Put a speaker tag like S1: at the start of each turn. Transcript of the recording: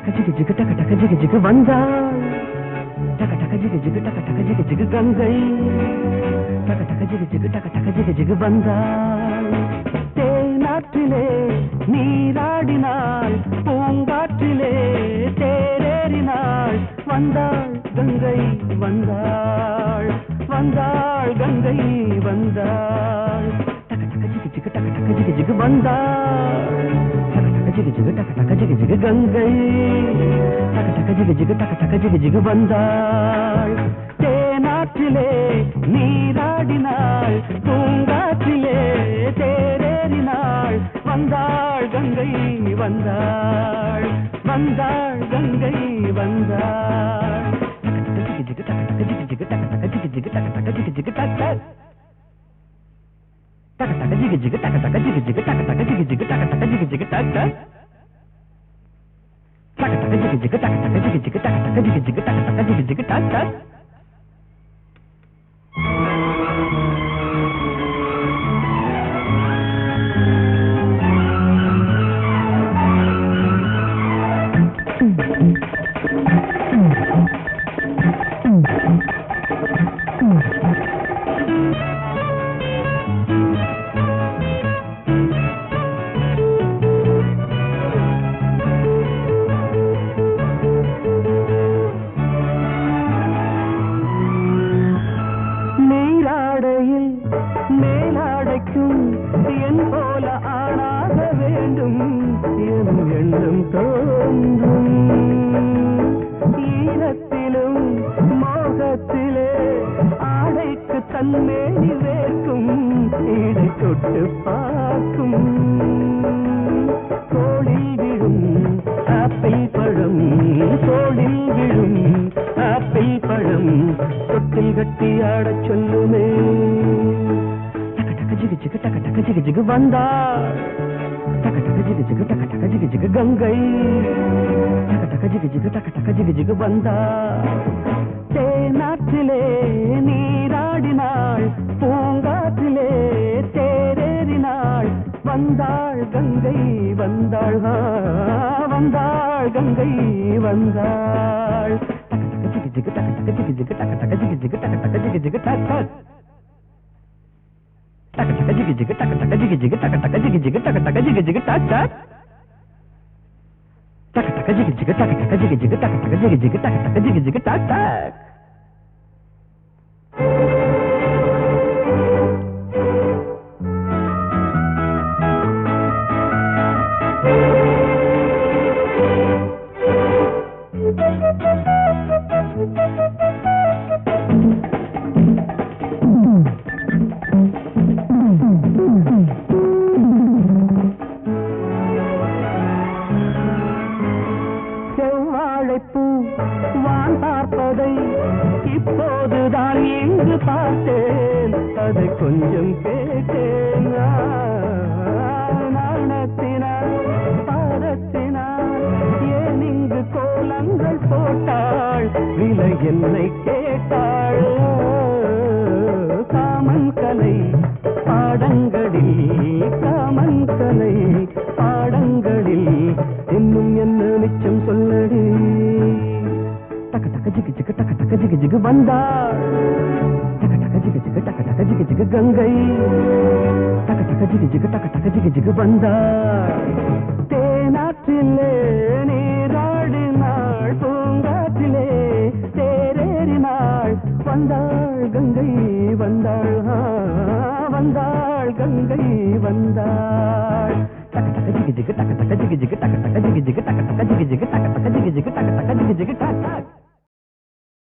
S1: டக ஜிகு ஜிகு டக டக ஜிகு ஜிகு வந்தாள் டக டக ஜிகு ஜிகு டக டக ஜிகு ஜிகு கங்கை டக டக ஜிகு ஜிகு டக டக ஜிகு ஜிகு வந்தாள் தேனாற்றிலே நீராடினாள் பூங்காற்றிலே தேரேறினாள் வந்தாள் கங்கை வந்தாள் வந்தாள் கங்கை வந்தாள் டக டக ஜிகு ஜிகு டக டக ஜிகு ஜிகு வந்தாள் டக டக ஜிகு ஜிகு டக டக ஜிகு ஜிகு கங்கை டக டக ஜிகு ஜிகு டக டக ஜிகு ஜிகு வந்தாள் தேனாற்றிலே நீராடினாள் பூங்காற்றிலே தேரேறினாள் வந்தாள் கங்கை வந்தாள் வந்தாள் கங்கை வந்தாள் டக டக ஜிகு ஜிகு டக டக ஜிகு ஜிகு டக டக ஜிகு ஜிகு டக டக ஜிகு ஜிகு டக டக டக டக ஜிகு ஜிகு டக டக ஜிகு ஜிகு டக டக ஜிகு ஜிகு டக டக ஜிகு ஜிகு டக டக டக டக ஜிகு ஜிகு டக டக ஜிகு ஜிகு டக டக ஜிகு ஜிகு டக டக ஜிகு ஜிகு டக டக நீராடையில் மேலாடைக்கும் என் போல ஆளாக வேண்டும் என் எண்ணம் தோன்றும் ஈரத்திலும் மோகத்திலே ஆடைக்கு தன்மேனி வேர்க்கும் ஈடை தொட்டு பார்க்கும் தோளில் விழும் ஆப்பிள் பழம் தோளில் விழும் ஆப்பிள் பழம் தொட்டில் கட்டி ஆடச் சொல்லுமே டக டக ஜிகு ஜிகு டக டக ஜிகு ஜிகு வந்தா டக டக ஜிகு ஜிகு டக டக ஜிகு ஜிகு கங்கை டக டக ஜிகு ஜிகு டக டக ஜிகு ஜிகு வந்தா தேனாற்றிலே நீராடினாள் பூங்காற்றிலே தேரேறினாள் வந்தாள் கங்கை வந்தாள் ஆ, வந்தாள் கங்கை வந்தாள் டக டக ஜிகு ஜிகு டக டக ஜிகு ஜிகு டக டக ஜிகு ஜிகு டக டக ஜிகு ஜிகு டக டக டக டக ஜிகு ஜிகு டக டக ஜிகு ஜிகு டக டக ஜிகு ஜிகு டக டக ஜிகு ஜிகு டக டக டக டக ஜிகு ஜிகு டக டக ஜிகு ஜிகு டக டக ஜிகு ஜிகு டக டக ஜிகு ஜிகு டக டக செவ்வாழைப்பூ வான் பார்ப்பதை இப்போதுதான் இங்கு பார்த்தேன் அதை கொஞ்சம் கேட்டேன் நாணத்தினால் பாரத்தினால் ஏன் இங்கு கோலங்கள் போட்டாள் விலை என்னை கேட்டாள் காமன் கலை பாடங்களில் காமன் கலை பாடங்களில் இன்னும் என்ன மிச்சம் சொல்லடி டக டக ஜிகு ஜிகு டக டக ஜிகு ஜிகு வந்தாள் டக டக ஜிகு ஜிகு டக டக ஜிகு ஜிகு கங்கை டக டக ஜிகு ஜிகு டக டக ஜிகு ஜிகு வந்தாள் தேனாற்றிலே நீராடினாள் பூங்காற்றிலே தேரேறினாள் வந்தாள் கங்கை வந்தாள் ஆ, வந்தாள் கங்கை வந்தாள் டக டக ஜிகு ஜிகு டக டக ஜிகு ஜிகு டக டக ஜிகு ஜிகு டக டக ஜிகு ஜிகு டக டக ஜிகு ஜிகு டக டக ஜிகு ஜிகு டக டக